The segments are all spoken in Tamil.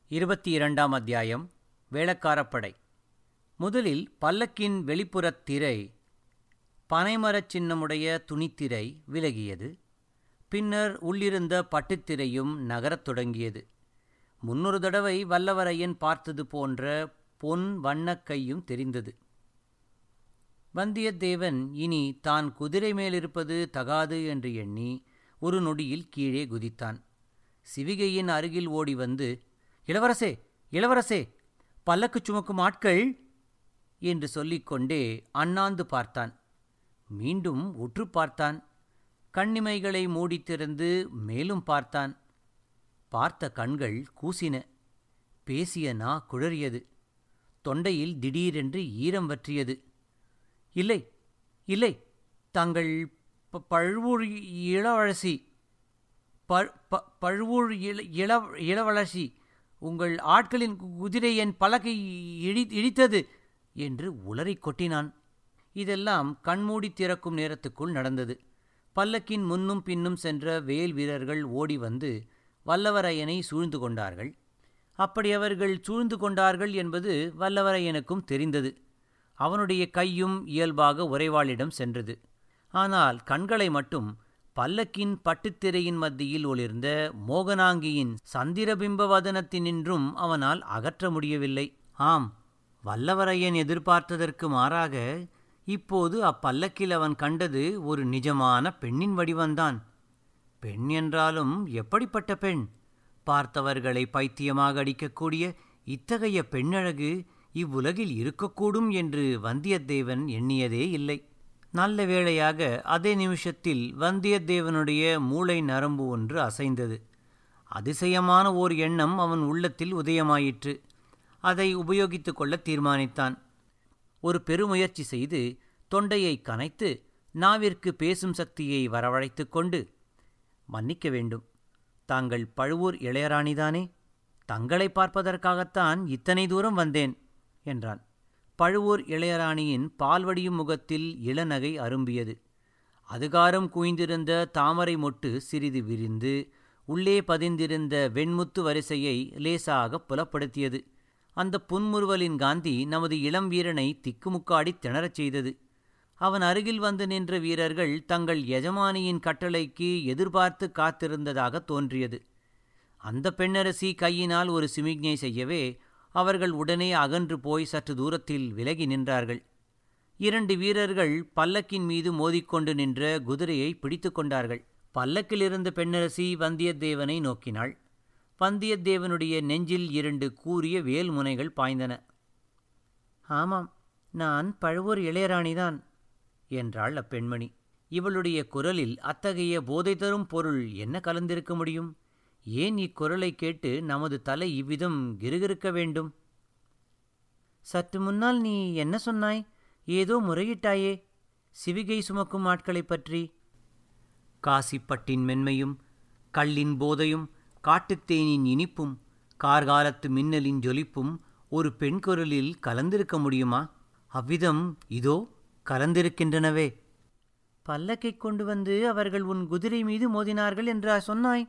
இருபத்தி இரண்டாம் அத்தியாயம் வேளக்காரப்படை முதலில் பல்லக்கின் வெளிப்புறத் திரை பனைமரச் சின்னமுடைய துணித்திரை விலகியது பின்னர் உள்ளிருந்த பட்டுத்திரையும் நகரத் தொடங்கியது முன்னொரு தடவை வல்லவரையன் பார்த்தது போன்ற பொன் வண்ணக் கையும் தெரிந்தது வந்தியத்தேவன் இனி தான் குதிரை மேலிருப்பது தகாது என்று எண்ணி ஒரு நொடியில் கீழே குதித்தான் சிவிகையின் அருகில் ஓடி வந்து இளவரசே இளவரசே பல்லக்கு சுமக்கும் ஆட்கள் என்று சொல்லிக்கொண்டே அண்ணாந்து பார்த்தான் மீண்டும் உற்று பார்த்தான் கண்ணிமைகளை மூடித் திறந்து மேலும் பார்த்தான் பார்த்த கண்கள் கூசின பேசிய நா குழறியது தொண்டையில் திடீரென்று ஈரம் வற்றியது இல்லை இல்லை தங்கள் ப- பழுவூர் இளவரசி ப- ப- பழுவூர் இள இள இளவரசி உங்கள் ஆட்களின் கு- குதிரை என் பலகை இடி இடித்தது என்று உளறிக் கொட்டினான் இதெல்லாம் கண்மூடி திறக்கும் நேரத்துக்குள் நடந்தது பல்லக்கின் முன்னும் பின்னும் சென்ற வேல் வீரர்கள் ஓடி வந்து வல்லவரையனை சூழ்ந்து கொண்டார்கள் அப்படி அவர்கள் சூழ்ந்து கொண்டார்கள் என்பது வல்லவரையனுக்கும் தெரிந்தது அவனுடைய கையும் இயல்பாக உறைவாளிடம் சென்றது ஆனால் கண்களை மட்டும் பல்லக்கின் பட்டுத்திரையின் மத்தியில் ஒளிர்ந்த மோகனாங்கியின் சந்திரபிம்ப வதனத்தினின்றும் அவனால் அகற்ற முடியவில்லை ஆம் வல்லவரையன் எதிர்பார்த்ததற்கு மாறாக இப்போது அப்பல்லக்கில் அவன் கண்டது ஒரு நிஜமான பெண்ணின் வடிவந்தான் பெண் என்றாலும் எப்படிப்பட்ட பெண் பார்த்தவர்களை பைத்தியமாக அடிக்கக்கூடிய இத்தகைய பெண்ணழகு இவ்வுலகில் இருக்கக்கூடும் என்று வந்தியத்தேவன் எண்ணியதே இல்லை நல்ல வேளையாக அதே நிமிஷத்தில் வந்தியத்தேவனுடைய மூளை நரம்பு ஒன்று அசைந்தது அதிசயமான ஓர் எண்ணம் அவன் உள்ளத்தில் உதயமாயிற்று அதை உபயோகித்துக் கொள்ள தீர்மானித்தான் ஒரு பெருமுயற்சி செய்து தொண்டையை கனைத்து நாவிற்கு பேசும் சக்தியை வரவழைத்துக் கொண்டு மன்னிக்க வேண்டும் தாங்கள் பழுவூர் இளையராணிதானே தங்களை பார்ப்பதற்காகத்தான் இத்தனை தூரம் வந்தேன் என்றான் பழுவூர் இளையராணியின் பால்வடியும் முகத்தில் இளநகை அரும்பியது அதுகாரம் குவிந்திருந்த தாமரை மொட்டு சிறிது விரிந்து உள்ளே பதிந்திருந்த வெண்முத்து வரிசையை லேசாக புலப்படுத்தியது அந்த புன்முறுவலின் காந்தி நமது இளம் வீரனை திக்குமுக்காடி திணறச் செய்தது அவன் அருகில் வந்து நின்ற வீரர்கள் தங்கள் எஜமானியின் கட்டளைக்கு எதிர்பார்த்து காத்திருந்ததாக தோன்றியது அந்த பெண்ணரசி கையினால் ஒரு சிமிக்ஞை செய்யவே அவர்கள் உடனே அகன்று போய் சற்று தூரத்தில் விலகி நின்றார்கள் இரண்டு வீரர்கள் பல்லக்கின் மீது மோதிக்கொண்டு நின்ற குதிரையை பிடித்து கொண்டார்கள் பல்லக்கில் இருந்த பெண்ணரசி வந்தியத்தேவனை நோக்கினாள் வந்தியத்தேவனுடைய நெஞ்சில் இரண்டு கூரிய வேல் முனைகள் பாய்ந்தன ஆமாம் நான் பழுவூர் இளையராணிதான் என்றாள் அப்பெண்மணி இவளுடைய குரலில் அத்தகைய போதை தரும் பொருள் என்ன கலந்திருக்க முடியும் ஏன் இக்குரலை கேட்டு நமது தலை இவ்விதம் கிறுகிறுக்க வேண்டும் சற்று முன்னால் நீ என்ன சொன்னாய் ஏதோ முறையிட்டாயே சிவிகை சுமக்கும் ஆட்களைப் பற்றி காசிப்பட்டின் மென்மையும் கள்ளின் போதையும் காட்டுத்தேனின் இனிப்பும் கார்காலத்து மின்னலின் ஜொலிப்பும் ஒரு பெண் குரலில் கலந்திருக்க முடியுமா அவ்விதம் இதோ கலந்திருக்கின்றனவே பல்லக்கைக் கொண்டு வந்து அவர்கள் உன் குதிரை மீது மோதினார்கள் என்றா சொன்னாய்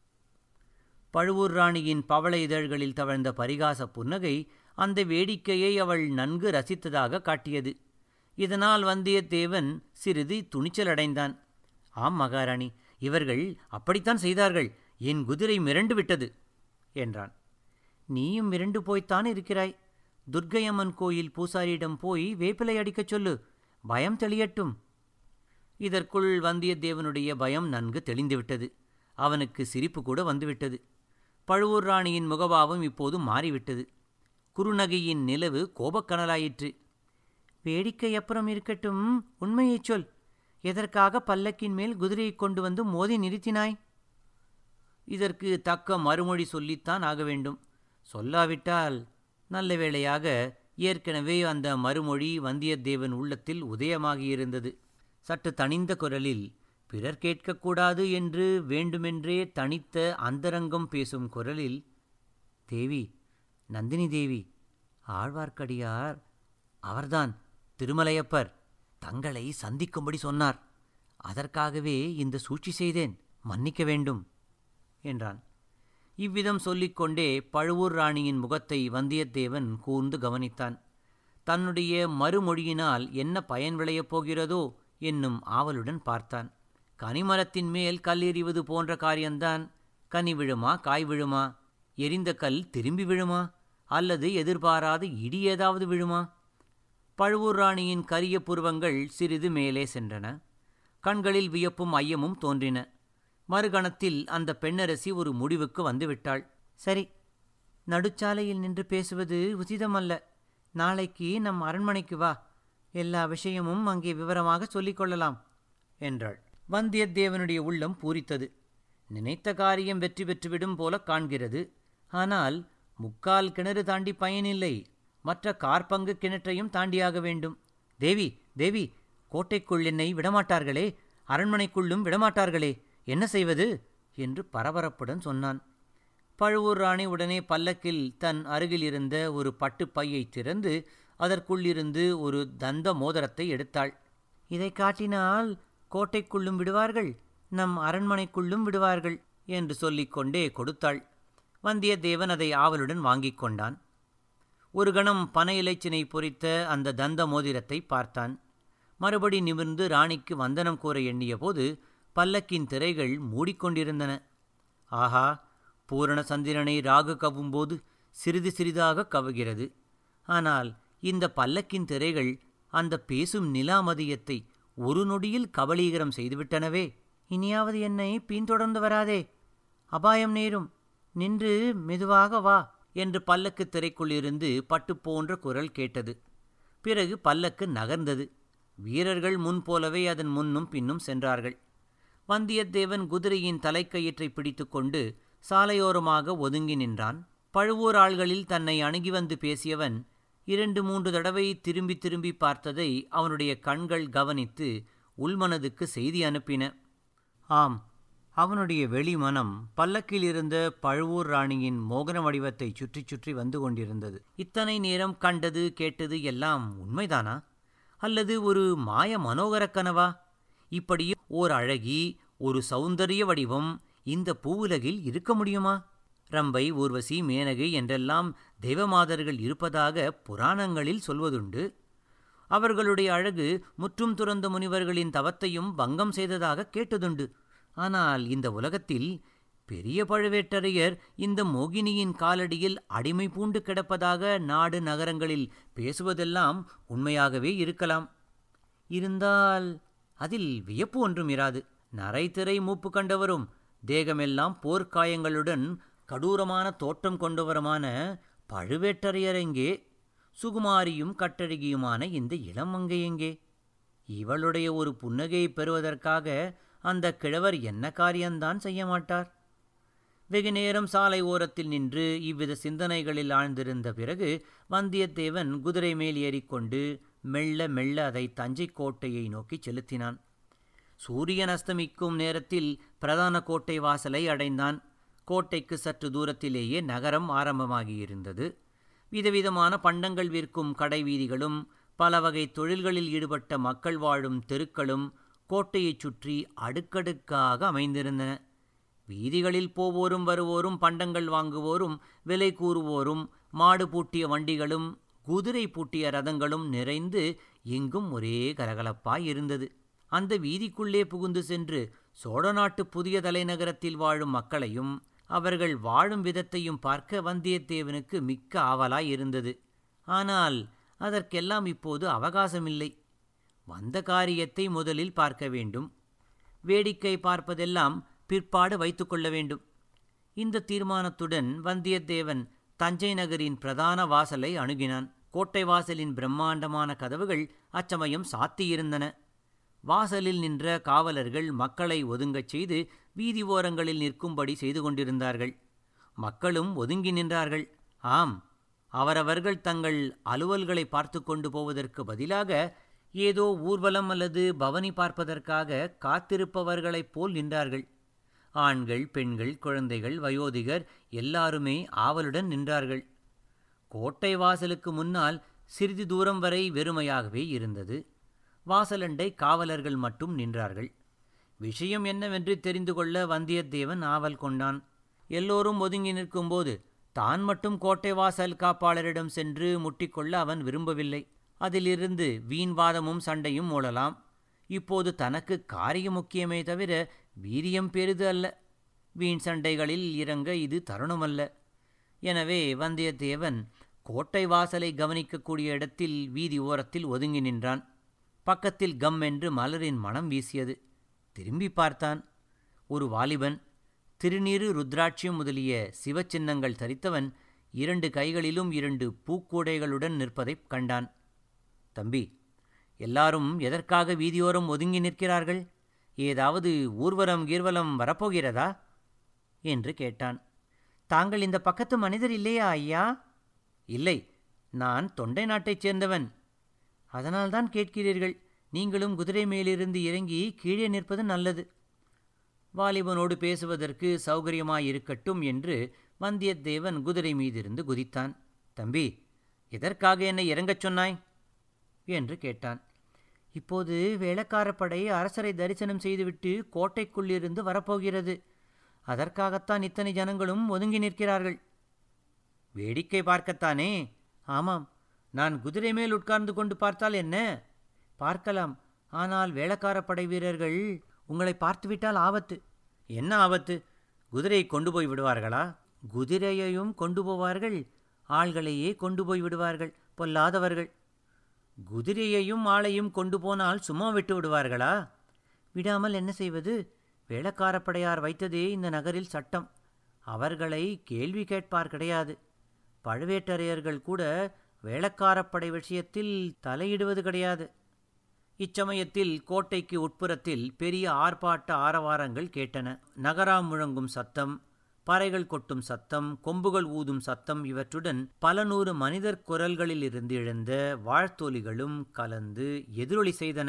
பழுவூர் ராணியின் பவள இதழ்களில் தவழ்ந்த பரிகாச புன்னகை அந்த வேடிக்கையை அவள் நன்கு ரசித்ததாக காட்டியது இதனால் வந்தியத்தேவன் சிறிது துணிச்சலடைந்தான் ஆம் மகாராணி இவர்கள் அப்படித்தான் செய்தார்கள் என் குதிரை மிரண்டு விட்டது என்றான் நீயும் மிரண்டு போய்த்தான் இருக்கிறாய் துர்க்கையம்மன் கோயில் பூசாரியிடம் போய் வேப்பிலை அடிக்கச் சொல்லு பயம் தெளியட்டும் இதற்குள் வந்தியத்தேவனுடைய பயம் நன்கு தெளிந்துவிட்டது அவனுக்கு சிரிப்பு கூட வந்துவிட்டது பழுவூர் ராணியின் முகபாவம் இப்போது மாறிவிட்டது குறுநகையின் நிலவு கோபக்கனலாயிற்று வேடிக்கை அப்புறம் இருக்கட்டும் உண்மையைச் சொல் எதற்காக பல்லக்கின் மேல் குதிரையைக் கொண்டு வந்து மோதி நிறுத்தினாய் இதற்கு தக்க மறுமொழி சொல்லித்தான் ஆக வேண்டும் சொல்லாவிட்டால் நல்ல வேளையாக ஏற்கனவே அந்த மறுமொழி வந்தியத்தேவன் உள்ளத்தில் உதயமாகியிருந்தது சற்று தணிந்த குரலில் பிறர் கேட்கக்கூடாது என்று வேண்டுமென்றே தனித்த அந்தரங்கம் பேசும் குரலில் தேவி நந்தினி தேவி ஆழ்வார்க்கடியார் அவர்தான் திருமலையப்பர் தங்களை சந்திக்கும்படி சொன்னார் அதற்காகவே இந்த சூழ்ச்சி செய்தேன் மன்னிக்க வேண்டும் என்றான் இவ்விதம் சொல்லிக்கொண்டே பழுவூர் ராணியின் முகத்தை வந்தியத்தேவன் கூர்ந்து கவனித்தான் தன்னுடைய மறுமொழியினால் என்ன பயன் விளையப் போகிறதோ என்னும் ஆவலுடன் பார்த்தான் கனிமரத்தின் மேல் கல் எறிவது போன்ற காரியம்தான் கனி விழுமா காய் விழுமா எரிந்த கல் திரும்பி விழுமா அல்லது எதிர்பாராத இடி ஏதாவது விழுமா பழுவூர் ராணியின் கரிய புருவங்கள் சிறிது மேலே சென்றன கண்களில் வியப்பும் ஐயமும் தோன்றின மறுகணத்தில் அந்த பெண்ணரசி ஒரு முடிவுக்கு வந்துவிட்டாள் சரி நடுச்சாலையில் நின்று பேசுவது உசிதமல்ல நாளைக்கு நம் அரண்மனைக்கு வா எல்லா விஷயமும் அங்கே விவரமாக சொல்லிக் கொள்ளலாம் என்றாள் வந்தியத்தேவனுடைய உள்ளம் பூரித்தது நினைத்த காரியம் வெற்றி பெற்றுவிடும் போல காண்கிறது ஆனால் முக்கால் கிணறு தாண்டி பயனில்லை மற்ற கார்பங்கு கிணற்றையும் தாண்டியாக வேண்டும் தேவி தேவி கோட்டைக்குள் என்னை விடமாட்டார்களே அரண்மனைக்குள்ளும் விடமாட்டார்களே என்ன செய்வது என்று பரபரப்புடன் சொன்னான் பழுவூர் ராணி உடனே பல்லக்கில் தன் அருகில் இருந்த ஒரு பட்டுப் பையை திறந்து அதற்குள்ளிருந்து ஒரு தந்த மோதிரத்தை எடுத்தாள் இதை காட்டினால் கோட்டைக்குள்ளும் விடுவார்கள் நம் அரண்மனைக்குள்ளும் விடுவார்கள் என்று சொல்லிக்கொண்டே கொடுத்தாள் வந்தியத்தேவன் அதை ஆவலுடன் வாங்கிக் கொண்டான் ஒரு கணம் பனை இலைச்சினை பொறித்த அந்த தந்த மோதிரத்தை பார்த்தான் மறுபடி நிமிர்ந்து ராணிக்கு வந்தனம் கூற எண்ணிய போது பல்லக்கின் திரைகள் மூடிக்கொண்டிருந்தன ஆஹா பூரண சந்திரனை ராகு கவ்வும்போது சிறிது சிறிதாக கவுகிறது ஆனால் இந்த பல்லக்கின் திரைகள் அந்த பேசும் நிலாமதியத்தை ஒரு நொடியில் கபலீகரம் செய்துவிட்டனவே இனியாவது என்னை பின்தொடர்ந்து வராதே அபாயம் நேரும் நின்று மெதுவாக வா என்று பல்லக்கு திரைக்குள்ளிருந்து பட்டு போன்ற குரல் கேட்டது பிறகு பல்லக்கு நகர்ந்தது வீரர்கள் முன் போலவே அதன் முன்னும் பின்னும் சென்றார்கள் வந்தியத்தேவன் குதிரையின் தலைக்கயிற்றை பிடித்துக்கொண்டு சாலையோரமாக ஒதுங்கி நின்றான் பழுவூர் ஆள்களில் தன்னை அணுகி வந்து பேசியவன் இரண்டு மூன்று தடவை திரும்பி திரும்பி பார்த்ததை அவனுடைய கண்கள் கவனித்து உள்மனதுக்கு செய்தி அனுப்பின ஆம் அவனுடைய வெளிமனம் பல்லக்கில் இருந்த பழுவூர் ராணியின் மோகன வடிவத்தை சுற்றி சுற்றி வந்து கொண்டிருந்தது இத்தனை நேரம் கண்டது கேட்டது எல்லாம் உண்மைதானா அல்லது ஒரு மாய மனோகர கனவா இப்படி ஓர் அழகி ஒரு சௌந்தரிய வடிவம் இந்த பூவுலகில் இருக்க முடியுமா ரம்பை ஊர்வசி மேனகை என்றெல்லாம் தெய்வமாதர்கள் இருப்பதாக புராணங்களில் சொல்வதுண்டு அவர்களுடைய அழகு முற்றும் துறந்த முனிவர்களின் தவத்தையும் பங்கம் செய்ததாக கேட்டதுண்டு ஆனால் இந்த உலகத்தில் பெரிய பழுவேட்டரையர் இந்த மோகினியின் காலடியில் அடிமை பூண்டு கிடப்பதாக நாடு நகரங்களில் பேசுவதெல்லாம் உண்மையாகவே இருக்கலாம் இருந்தால் அதில் வியப்பு ஒன்றும் இராது நரைத்திரை மூப்பு கண்டவரும் தேகமெல்லாம் போர்க்காயங்களுடன் கடூரமான தோற்றம் கொண்டவருமான பழுவேட்டரையர் எங்கே சுகுமாரியும் கட்டழகியுமான இந்த இளமங்கை எங்கே இவளுடைய ஒரு புன்னகையை பெறுவதற்காக அந்த கிழவர் என்ன காரியம்தான் செய்ய மாட்டார் வெகு நேரம் சாலை ஓரத்தில் நின்று இவ்வித சிந்தனைகளில் ஆழ்ந்திருந்த பிறகு வந்தியத்தேவன் குதிரை மேல் ஏறிக்கொண்டு மெல்ல மெல்ல அதை தஞ்சை கோட்டையை நோக்கி செலுத்தினான் சூரியன் அஸ்தமிக்கும் நேரத்தில் பிரதான கோட்டை வாசலை அடைந்தான் கோட்டைக்கு சற்று தூரத்திலேயே நகரம் ஆரம்பமாகியிருந்தது விதவிதமான பண்டங்கள் விற்கும் கடை வீதிகளும் பல வகை தொழில்களில் ஈடுபட்ட மக்கள் வாழும் தெருக்களும் கோட்டையைச் சுற்றி அடுக்கடுக்காக அமைந்திருந்தன வீதிகளில் போவோரும் வருவோரும் பண்டங்கள் வாங்குவோரும் விலை கூறுவோரும் மாடு பூட்டிய வண்டிகளும் குதிரை பூட்டிய ரதங்களும் நிறைந்து எங்கும் ஒரே கலகலப்பாய் இருந்தது அந்த வீதிக்குள்ளே புகுந்து சென்று சோழ நாட்டு புதிய தலைநகரத்தில் வாழும் மக்களையும் அவர்கள் வாழும் விதத்தையும் பார்க்க வந்தியத்தேவனுக்கு மிக்க ஆவலாய் இருந்தது ஆனால் அதற்கெல்லாம் இப்போது அவகாசமில்லை வந்த காரியத்தை முதலில் பார்க்க வேண்டும் வேடிக்கை பார்ப்பதெல்லாம் பிற்பாடு வைத்துக்கொள்ள வேண்டும் இந்த தீர்மானத்துடன் வந்தியத்தேவன் தஞ்சை நகரின் பிரதான வாசலை அணுகினான் கோட்டை வாசலின் பிரம்மாண்டமான கதவுகள் அச்சமயம் சாத்தியிருந்தன வாசலில் நின்ற காவலர்கள் மக்களை ஒதுங்கச் செய்து வீதி ஓரங்களில் நிற்கும்படி செய்து கொண்டிருந்தார்கள் மக்களும் ஒதுங்கி நின்றார்கள் ஆம் அவரவர்கள் தங்கள் அலுவல்களை பார்த்து கொண்டு போவதற்கு பதிலாக ஏதோ ஊர்வலம் அல்லது பவனி பார்ப்பதற்காக காத்திருப்பவர்களைப் போல் நின்றார்கள் ஆண்கள் பெண்கள் குழந்தைகள் வயோதிகர் எல்லாருமே ஆவலுடன் நின்றார்கள் கோட்டை வாசலுக்கு முன்னால் சிறிது தூரம் வரை வெறுமையாகவே இருந்தது வாசலண்டை காவலர்கள் மட்டும் நின்றார்கள் விஷயம் என்னவென்று தெரிந்து கொள்ள வந்தியத்தேவன் ஆவல் கொண்டான் எல்லோரும் ஒதுங்கி நிற்கும்போது தான் மட்டும் கோட்டை வாசல் காப்பாளரிடம் சென்று முட்டிக்கொள்ள அவன் விரும்பவில்லை அதிலிருந்து வீண்வாதமும் சண்டையும் மூழலாம் இப்போது தனக்கு காரியம் முக்கியமே தவிர வீரியம் பெரிது அல்ல வீண் சண்டைகளில் இறங்க இது தருணமல்ல எனவே வந்தியத்தேவன் கோட்டை வாசலை கவனிக்கக்கூடிய இடத்தில் வீதி ஓரத்தில் ஒதுங்கி நின்றான் பக்கத்தில் கம் என்று மலரின் மனம் வீசியது திரும்பி பார்த்தான் ஒரு வாலிபன் திருநீறு ருத்ராட்சியம் முதலிய சிவச்சின்னங்கள் தரித்தவன் இரண்டு கைகளிலும் இரண்டு பூக்கூடைகளுடன் நிற்பதைக் கண்டான் தம்பி எல்லாரும் எதற்காக வீதியோரம் ஒதுங்கி நிற்கிறார்கள் ஏதாவது ஊர்வலம் கீர்வலம் வரப்போகிறதா என்று கேட்டான் தாங்கள் இந்த பக்கத்து மனிதர் இல்லையா ஐயா இல்லை நான் தொண்டை நாட்டைச் சேர்ந்தவன் அதனால்தான் கேட்கிறீர்கள் நீங்களும் குதிரை மேலிருந்து இறங்கி கீழே நிற்பது நல்லது வாலிபனோடு பேசுவதற்கு சௌகரியமாயிருக்கட்டும் என்று வந்தியத்தேவன் குதிரை மீதிருந்து குதித்தான் தம்பி எதற்காக என்னை இறங்கச் சொன்னாய் என்று கேட்டான் இப்போது வேளக்காரப்படை அரசரை தரிசனம் செய்துவிட்டு கோட்டைக்குள்ளிருந்து வரப்போகிறது அதற்காகத்தான் இத்தனை ஜனங்களும் ஒதுங்கி நிற்கிறார்கள் வேடிக்கை பார்க்கத்தானே ஆமாம் நான் குதிரை மேல் உட்கார்ந்து கொண்டு பார்த்தால் என்ன பார்க்கலாம் ஆனால் வேளக்காரப்படை வீரர்கள் உங்களை பார்த்துவிட்டால் ஆபத்து என்ன ஆபத்து குதிரையை கொண்டு போய் விடுவார்களா குதிரையையும் கொண்டு போவார்கள் ஆள்களையே கொண்டு போய் விடுவார்கள் பொல்லாதவர்கள் குதிரையையும் ஆளையும் கொண்டு போனால் சும்மா விட்டு விடுவார்களா விடாமல் என்ன செய்வது வேளக்காரப்படையார் வைத்ததே இந்த நகரில் சட்டம் அவர்களை கேள்வி கேட்பார் கிடையாது பழுவேட்டரையர்கள் கூட வேளக்காரப்படை விஷயத்தில் தலையிடுவது கிடையாது இச்சமயத்தில் கோட்டைக்கு உட்புறத்தில் பெரிய ஆர்ப்பாட்ட ஆரவாரங்கள் கேட்டன நகராம் முழங்கும் சத்தம் பறைகள் கொட்டும் சத்தம் கொம்புகள் ஊதும் சத்தம் இவற்றுடன் பல நூறு மனிதர் குரல்களிலிருந்து எழுந்த வாழ்த்தொலிகளும் கலந்து எதிரொலி செய்தன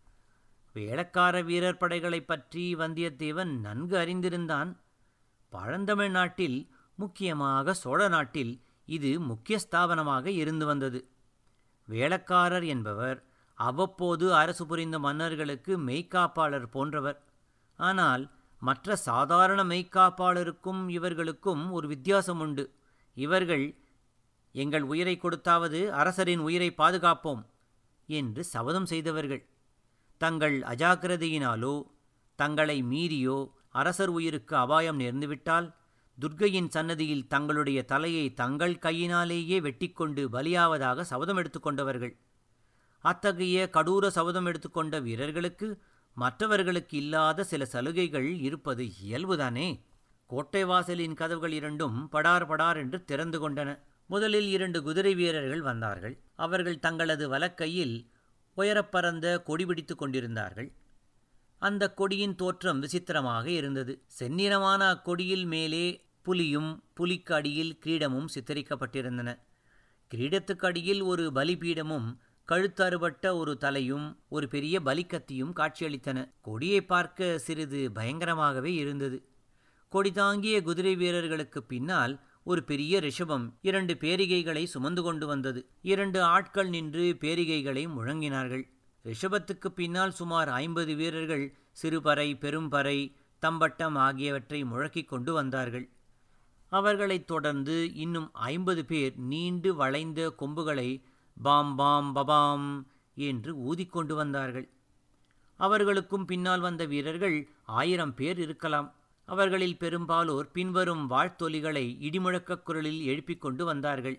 வேளக்கார வீரர் படைகளைப் பற்றி வந்தியத்தேவன் நன்கு அறிந்திருந்தான் பழந்தமிழ் நாட்டில் முக்கியமாக சோழ நாட்டில் இது முக்கிய ஸ்தாபனமாக இருந்து வந்தது வேளக்காரர் என்பவர் அவ்வப்போது அரசு புரிந்த மன்னர்களுக்கு மெய்க்காப்பாளர் போன்றவர் ஆனால் மற்ற சாதாரண மெய்க்காப்பாளருக்கும் இவர்களுக்கும் ஒரு வித்தியாசம் உண்டு இவர்கள் எங்கள் உயிரை கொடுத்தாவது அரசரின் உயிரை பாதுகாப்போம் என்று சபதம் செய்தவர்கள் தங்கள் அஜாக்கிரதையினாலோ தங்களை மீறியோ அரசர் உயிருக்கு அபாயம் நேர்ந்துவிட்டால் துர்க்கையின் சன்னதியில் தங்களுடைய தலையை தங்கள் கையினாலேயே வெட்டிக்கொண்டு பலியாவதாக சபதம் எடுத்துக்கொண்டவர்கள் அத்தகைய கடூர சபதம் எடுத்துக்கொண்ட வீரர்களுக்கு மற்றவர்களுக்கு இல்லாத சில சலுகைகள் இருப்பது இயல்புதானே கோட்டை வாசலின் கதவுகள் இரண்டும் படார் படார் என்று திறந்து கொண்டன முதலில் இரண்டு குதிரை வீரர்கள் வந்தார்கள் அவர்கள் தங்களது வலக்கையில் உயரப் பறந்த கொடி பிடித்து கொண்டிருந்தார்கள் அந்த கொடியின் தோற்றம் விசித்திரமாக இருந்தது செந்நிறமான அக்கொடியில் மேலே புலியும் புலிக்கு அடியில் கிரீடமும் சித்தரிக்கப்பட்டிருந்தன கிரீடத்துக்கு அடியில் ஒரு பலிபீடமும் கழுத்தறுபட்ட ஒரு தலையும் ஒரு பெரிய பலிக்கத்தியும் காட்சியளித்தன கொடியை பார்க்க சிறிது பயங்கரமாகவே இருந்தது கொடி தாங்கிய குதிரை வீரர்களுக்கு பின்னால் ஒரு பெரிய ரிஷபம் இரண்டு பேரிகைகளை சுமந்து கொண்டு வந்தது இரண்டு ஆட்கள் நின்று பேரிகைகளை முழங்கினார்கள் ரிஷபத்துக்கு பின்னால் சுமார் ஐம்பது வீரர்கள் சிறுபறை பெரும்பறை தம்பட்டம் ஆகியவற்றை முழக்கிக் கொண்டு வந்தார்கள் அவர்களைத் தொடர்ந்து இன்னும் ஐம்பது பேர் நீண்டு வளைந்த கொம்புகளை பாம் பாம் பபாம் என்று ஊதிக்கொண்டு வந்தார்கள் அவர்களுக்கும் பின்னால் வந்த வீரர்கள் ஆயிரம் பேர் இருக்கலாம் அவர்களில் பெரும்பாலோர் பின்வரும் வாழ்த்தொலிகளை இடிமுழக்கக் குரலில் எழுப்பிக் கொண்டு வந்தார்கள்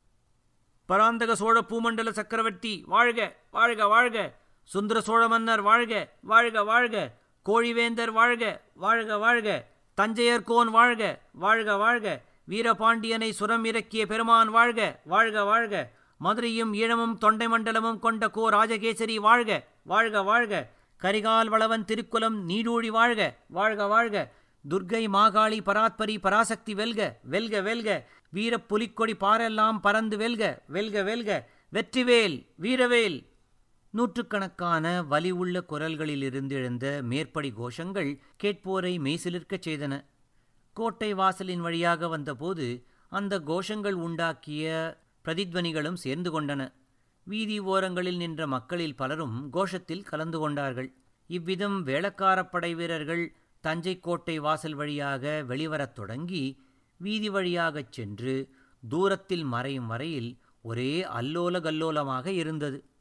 பராந்தக சோழ பூமண்டல சக்கரவர்த்தி வாழ்க வாழ்க வாழ்க சுந்தர சோழ மன்னர் வாழ்க வாழ்க வாழ்க கோழிவேந்தர் வாழ்க வாழ்க வாழ்க தஞ்சையர்கோன் வாழ்க வாழ்க வாழ்க வீரபாண்டியனை சுரம் இறக்கிய பெருமான் வாழ்க வாழ்க வாழ்க மதுரையும் ஈழமும் தொண்டை மண்டலமும் கொண்ட கோ ராஜகேசரி வாழ்க வாழ்க வாழ்க கரிகால் வளவன் திருக்குலம் நீடூழி வாழ்க வாழ்க வாழ்க துர்க்கை மாகாளி பராத்பரி பராசக்தி வெல்க வெல்க வெல்க வீர புலிக்கொடி பாரெல்லாம் பறந்து வெல்க வெல்க வெல்க வெற்றிவேல் வீரவேல் நூற்றுக்கணக்கான வலி உள்ள குரல்களிலிருந்து எழுந்த மேற்படி கோஷங்கள் கேட்போரை மெய்சிலிர்க்கச் செய்தன கோட்டை வாசலின் வழியாக வந்தபோது அந்த கோஷங்கள் உண்டாக்கிய பிரதித்வனிகளும் சேர்ந்து கொண்டன வீதி ஓரங்களில் நின்ற மக்களில் பலரும் கோஷத்தில் கலந்து கொண்டார்கள் இவ்விதம் வேளக்காரப் படை வீரர்கள் தஞ்சை கோட்டை வாசல் வழியாக வெளிவரத் தொடங்கி வீதி வழியாகச் சென்று தூரத்தில் மறையும் வரையில் ஒரே அல்லோல கல்லோலமாக இருந்தது